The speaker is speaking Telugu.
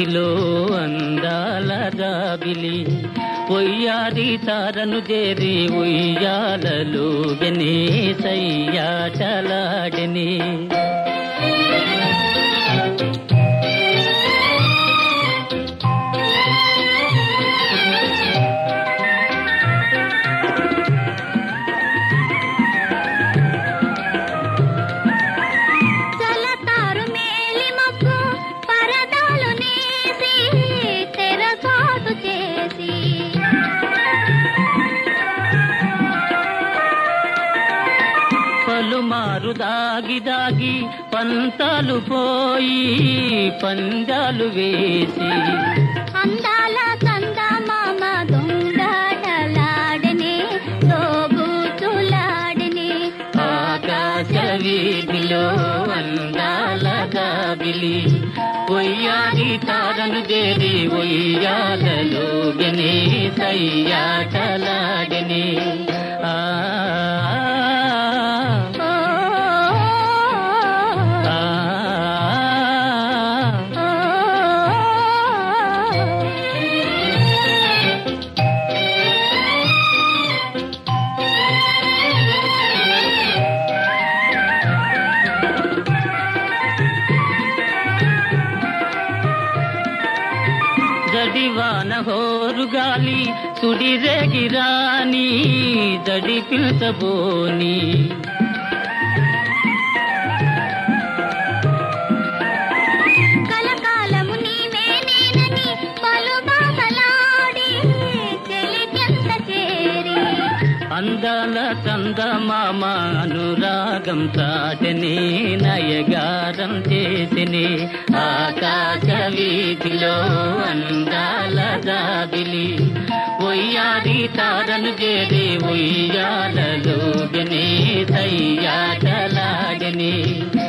వీధిలో అందాల జాబిలి పొయ్యాది తారను చేరి ఉయ్యాలలో సయ్యాటలాడిని చలతారు మేలి మబ్బు పరదాలు నేసి తెరసాటు చేసి పలుమారు దాగి దాగి పంతాలు పోయి పందాలు వేసి అందాల చందమామ దొంగటలాడనే తోబూచులాడనే ఆకాశ వీధిలో అందాల గాబిలి ఒయ్యాది తారను చేరి ఒయ్యాలలో గనే సయ్యాటలాడని ఆ ఓ, ఆ, ఓ, జడివాన హోరుగాలి సుడిరేగిరాని జడి పిలుచబోని కలకాలము నీవే నేనని పలు బాసలాడి చెలికెంత చేరి అందాల చందమామ అనురాగం చాటని నయగారం చేసిని ఆకాశ వీధిలో అందాల జాబిలి ఒయ్యాది తారను చేరి ఉయ్యాలలో గని సయ్యాటలాడని